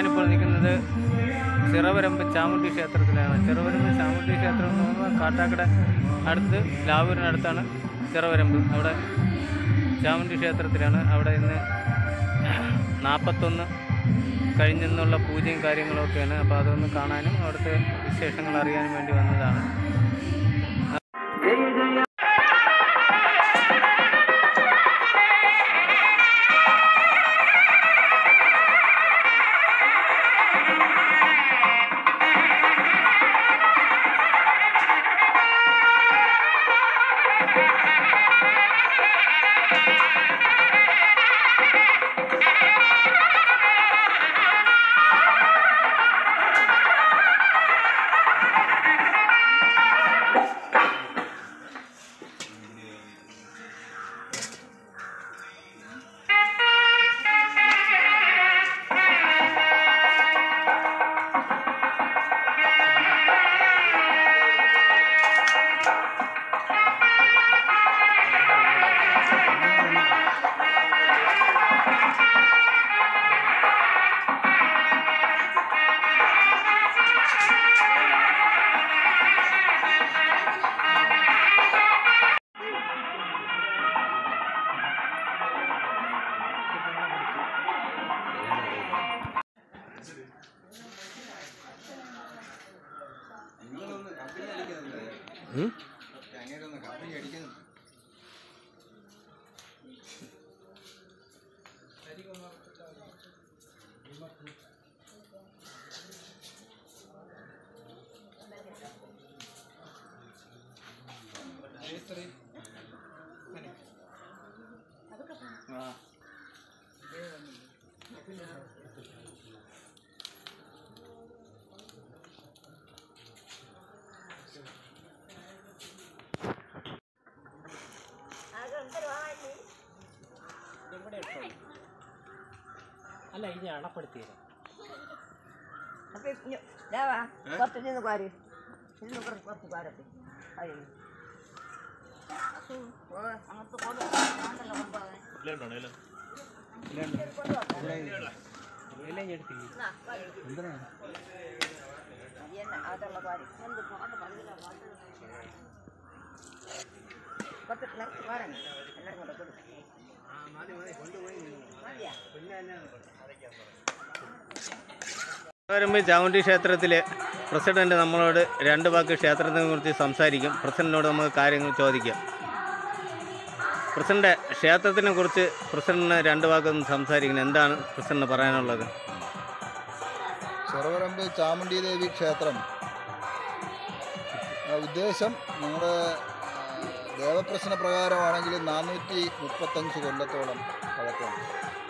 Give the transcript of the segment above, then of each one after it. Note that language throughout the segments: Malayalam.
ഞാനിപ്പോൾ നിൽക്കുന്നത് ചിറവരമ്പ് ചാമുണ്ടി ക്ഷേത്രത്തിലാണ് ചിറവരമ്പ് ചാമുണ്ടി ക്ഷേത്രം എന്ന് പറയുമ്പോൾ കാട്ടാക്കട അടുത്ത് ലാവൂരിനടുത്താണ് ചിറവരമ്പ് അവിടെ ചാമുണ്ടി ക്ഷേത്രത്തിലാണ് അവിടെ ഇന്ന് നാൽപ്പത്തൊന്ന് കഴിഞ്ഞെന്നുള്ള പൂജയും കാര്യങ്ങളൊക്കെയാണ് അപ്പോൾ അതൊന്ന് കാണാനും അവിടുത്തെ വിശേഷങ്ങൾ അറിയാനും വേണ്ടി വന്നതാണ് അല്ല ഇത് അണപ്പെടുത്തിയത് അപ്പൊ ഇഞ്ഞ് ദേ വാ, കുറച്ച് നിന്ന് പാര് നിന്ന് കുറച്ച് കുറച്ച് പാരട്ടെ അതിന് ഓ, അങ്ങനത്തെ കൊണ്ട് ഞാനല്ല കൊണ്ടുപോകാൻ. എല്ലാം എടുത്തി എന്നാ, പാര്. അത് തന്നെ, അതുള്ള പാര്. എന്ത് പാട്ട് പറഞ്ഞില്ല, പാട്ട്. കുറച്ച് നിറച്ച് പാരങ്ങ്. എല്ലാവരും കൂടെ കൊടുക്ക്. മതിയാ? ചിറവരമ്പ് ചാമുണ്ടി ക്ഷേത്രത്തിലെ പ്രസിഡന്റ് നമ്മളോട് രണ്ട് വാക്ക് ക്ഷേത്രത്തിനെ കുറിച്ച് സംസാരിക്കും പ്രസിഡന്റിനോട് നമുക്ക് കാര്യങ്ങൾ ചോദിക്കാം പ്രസിഡന്റ് ക്ഷേത്രത്തിനെ കുറിച്ച് പ്രസിഡന്റിന് രണ്ട് വാക്കൊന്ന് സംസാരിക്കണം എന്താണ് പ്രസിഡന്റ് പറയാനുള്ളത് ചെറുവരമ്പ് ചാമുണ്ഡി ദേവി ക്ഷേത്രം ആ, ഉദ്ദേശം നമ്മുടെ ആ, ദേവപ്രശ്ന പ്രകാരമാണെങ്കിൽ നാനൂറ്റി മുപ്പത്തഞ്ച് കൊല്ലത്തോളം പഴക്കമുണ്ട്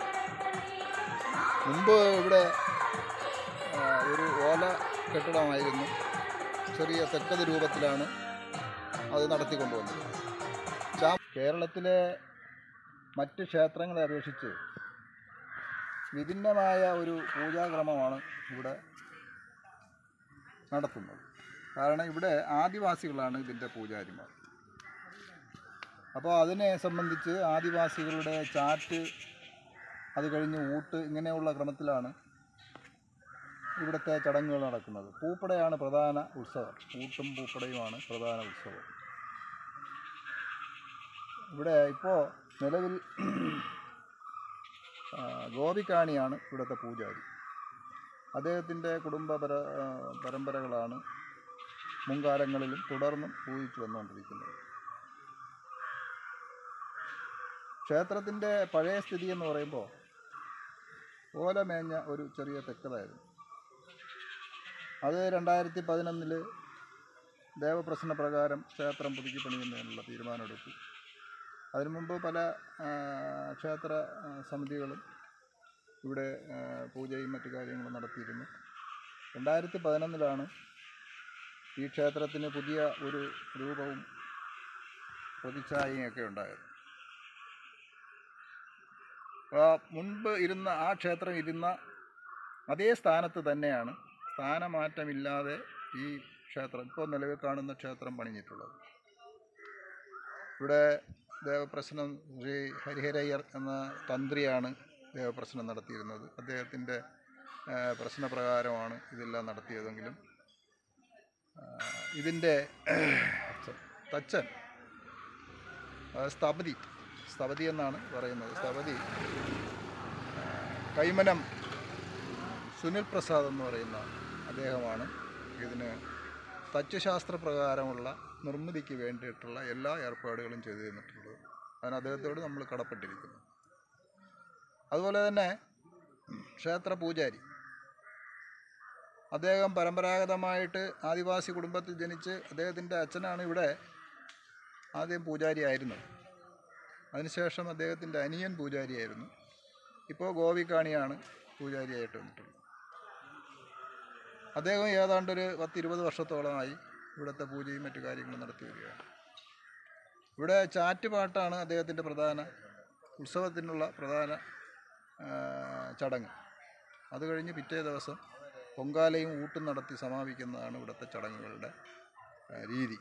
മുമ്പ് ഇവിടെ ആ, ഒരു ഓല കെട്ടിടമായിരുന്നു ചെറിയ തെക്കത് രൂപത്തിലാണ് അത് നടത്തിക്കൊണ്ടുവന്നത് ചാ കേരളത്തിലെ മറ്റ് ക്ഷേത്രങ്ങളെ അപേക്ഷിച്ച് വിഭിന്നമായ ഒരു പൂജാക്രമമാണ് ഇവിടെ നടത്തുന്നത് കാരണം ഇവിടെ ആദിവാസികളാണ് ഇതിൻ്റെ പൂജാരിമാർ അപ്പോൾ അതിനെ സംബന്ധിച്ച് ആദിവാസികളുടെ ചാറ്റ് അത് കഴിഞ്ഞ് ഊട്ട് ഇങ്ങനെയുള്ള ക്രമത്തിലാണ് ഇവിടുത്തെ ചടങ്ങുകൾ നടക്കുന്നത് പൂപ്പടയാണ് പ്രധാന ഉത്സവം ഊട്ടും പൂപ്പടയുമാണ് പ്രധാന ഉത്സവം ഇവിടെ ഇപ്പോൾ നിലവിൽ ആ, ഗോപിക്കാണിയാണ് ഇവിടുത്തെ പൂജാരി അദ്ദേഹത്തിൻ്റെ കുടുംബ പര ആ, പരമ്പരകളാണ് മുൻകാലങ്ങളിലും തുടർന്നും പൂജിച്ചു വന്നുകൊണ്ടിരിക്കുന്നത് ക്ഷേത്രത്തിൻ്റെ പഴയ സ്ഥിതി എന്ന് പറയുമ്പോൾ ഓലമേഞ്ഞ ഒരു ചെറിയ തെക്കതായിരുന്നു അത് രണ്ടായിരത്തി പതിനൊന്നിൽ ദേവപ്രശ്ന പ്രകാരം ക്ഷേത്രം പുതുക്കി പണിയുന്നതിനുള്ള തീരുമാനമെടുത്തു അതിനു മുമ്പ് പല ആ, ക്ഷേത്ര ആ, സമിതികളും ഇവിടെ ആ, പൂജയും മറ്റു കാര്യങ്ങളും നടത്തിയിരുന്നു രണ്ടായിരത്തി പതിനൊന്നിലാണ് ഈ ക്ഷേത്രത്തിന് പുതിയ ഒരു രൂപവും പ്രതിച്ഛായയും ഒക്കെ ഉണ്ടായത് ആ, മുൻപ് ഇരുന്ന ആ ക്ഷേത്രം ഇരുന്ന അതേ സ്ഥാനത്ത് തന്നെയാണ് സ്ഥാനമാറ്റമില്ലാതെ ഈ ക്ഷേത്രം ഇപ്പോൾ നിലവിൽ കാണുന്ന ക്ഷേത്രം പണിഞ്ഞിട്ടുള്ളത് ഇവിടെ ദേവപ്രശ്നം ശ്രീ ഹരിഹരയ്യർ എന്ന തന്ത്രിയാണ് ദേവപ്രശ്നം നടത്തിയിരുന്നത് അദ്ദേഹത്തിൻ്റെ ആ, പ്രശ്നപ്രകാരമാണ് ഇതെല്ലാം നടത്തിയതെങ്കിലും ആ, ഇതിൻ്റെ തച്ചൻ ആ, സ്ഥപതി സ്ഥപതി എന്നാണ് പറയുന്നത് സ്ഥപതി ആ, കൈമനം സുനിൽ പ്രസാദ് എന്ന് പറയുന്ന അദ്ദേഹമാണ് ഇതിന് തച്ചുശാസ്ത്ര പ്രകാരമുള്ള നിർമ്മിതിക്ക് വേണ്ടിയിട്ടുള്ള എല്ലാ ഏർപ്പാടുകളും ചെയ്തു തന്നിട്ടുള്ളത് അതിന് അദ്ദേഹത്തോട് നമ്മൾ കടപ്പെട്ടിരിക്കുന്നു അതുപോലെ തന്നെ ക്ഷേത്ര പൂജാരി അദ്ദേഹം പരമ്പരാഗതമായിട്ട് ആദിവാസി കുടുംബത്തിൽ ജനിച്ച് അദ്ദേഹത്തിൻ്റെ അച്ഛനാണ് ഇവിടെ ആദ്യം പൂജാരിയായിരുന്നത് അതിനുശേഷം അദ്ദേഹത്തിൻ്റെ അനിയൻ പൂജാരിയായിരുന്നു ഇപ്പോൾ ഗോപിക്കാണിയാണ് പൂജാരിയായിട്ട് വന്നിട്ടുള്ളത് അദ്ദേഹം ഏതാണ്ടൊരു പത്തിരുപത് വർഷത്തോളമായി ഇവിടുത്തെ പൂജയും മറ്റു കാര്യങ്ങളും നടത്തി വരികയാണ് ഇവിടെ ചാറ്റുപാട്ടാണ് അദ്ദേഹത്തിൻ്റെ പ്രധാന ഉത്സവത്തിനുള്ള പ്രധാന ആ, ചടങ്ങ് അത് കഴിഞ്ഞ് പിറ്റേ ദിവസം പൊങ്കാലയും ഊട്ടും നടത്തി സമാപിക്കുന്നതാണ് ഇവിടുത്തെ ചടങ്ങുകളുടെ ആ, രീതി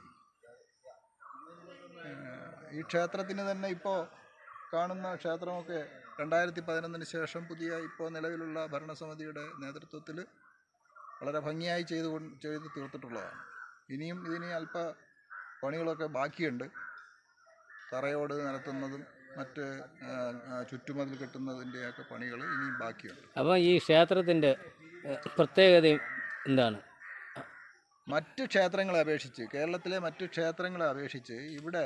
ആ, ഈ ക്ഷേത്രത്തിന് തന്നെ ഇപ്പോൾ കാണുന്ന ക്ഷേത്രമൊക്കെ രണ്ടായിരത്തി പതിനൊന്നിന് ശേഷം പുതിയ ഇപ്പോൾ നിലവിലുള്ള ഭരണസമിതിയുടെ നേതൃത്വത്തിൽ വളരെ ഭംഗിയായി ചെയ്തു കൊണ്ട് ചെയ്ത് തീർത്തിട്ടുള്ളതാണ് ഇനിയും ഇതിന് അല്പ പണികളൊക്കെ ബാക്കിയുണ്ട് തറയോട് നിരത്തുന്നതും മറ്റ് ആ, ആ, ചുറ്റുമതിൽ കെട്ടുന്നതിൻ്റെയൊക്കെ പണികൾ ഇനിയും ബാക്കിയുണ്ട് അപ്പോൾ ഈ ക്ഷേത്രത്തിൻ്റെ പ്രത്യേകതയും എന്താണ് മറ്റ് ക്ഷേത്രങ്ങളെ അപേക്ഷിച്ച് കേരളത്തിലെ മറ്റ് ക്ഷേത്രങ്ങളെ അപേക്ഷിച്ച് ഇവിടെ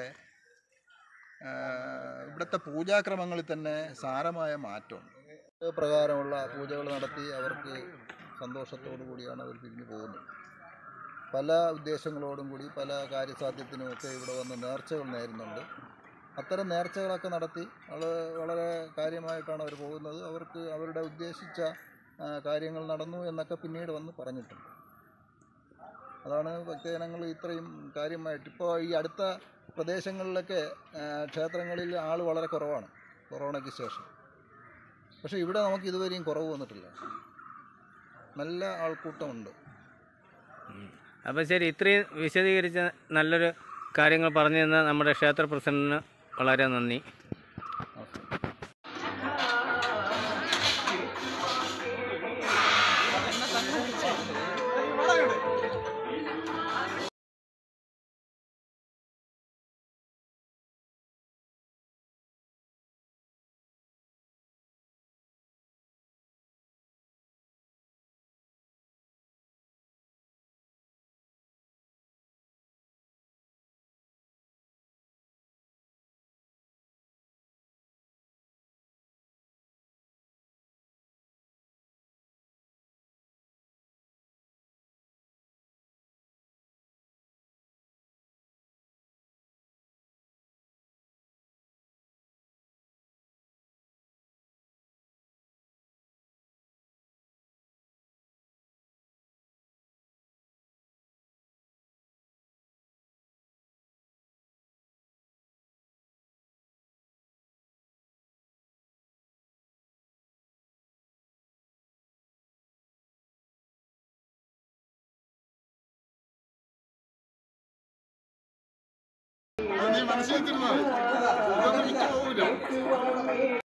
ആ, ഇവിടുത്തെ പൂജാക്രമങ്ങളിൽ തന്നെ സാരമായ മാറ്റമുണ്ട് ഇത് പ്രകാരമുള്ള പൂജകൾ നടത്തി അവർക്ക് സന്തോഷത്തോടു കൂടിയാണ് അവർ പിരിഞ്ഞു പോകുന്നത് പല ഉദ്ദേശങ്ങളോടും കൂടി പല കാര്യസാധ്യത്തിനുമൊക്കെ ഇവിടെ വന്ന് നേർച്ചകൾ നേരുന്നുണ്ട് അത്തരം നേർച്ചകളൊക്കെ നടത്തി വളരെ വളരെ കാര്യമായിട്ടാണ് അവർ പോകുന്നത് അവർക്ക് അവരുടെ ഉദ്ദേശിച്ച ആ, കാര്യങ്ങൾ നടന്നു എന്നൊക്കെ പിന്നീട് വന്ന് പറഞ്ഞിട്ടുണ്ട് അതാണ് ഭക്തജനങ്ങൾ ഇത്രയും കാര്യമായിട്ട് ഇപ്പോൾ ഈ അടുത്ത പ്രദേശങ്ങളിലൊക്കെ ആ, ക്ഷേത്രങ്ങളിൽ ആൾ വളരെ കുറവാണ് കൊറോണയ്ക്ക് ശേഷം പക്ഷേ ഇവിടെ നമുക്ക് ഇതുവരെയും കുറവ് വന്നിട്ടില്ല നല്ല ആൾക്കൂട്ടമുണ്ട് അപ്പോൾ ശരി ഇത്രയും വിശദീകരിച്ച നല്ലൊരു കാര്യങ്ങൾ പറഞ്ഞു തന്ന നമ്മുടെ ക്ഷേത്ര പ്രസിഡന്റിന് വളരെ നന്ദി അത് നീ മനസ്സിൽ വെച്ചിരുന്നാൽ മതി. ഇതൊന്നും വിറ്റ് പോവില്ല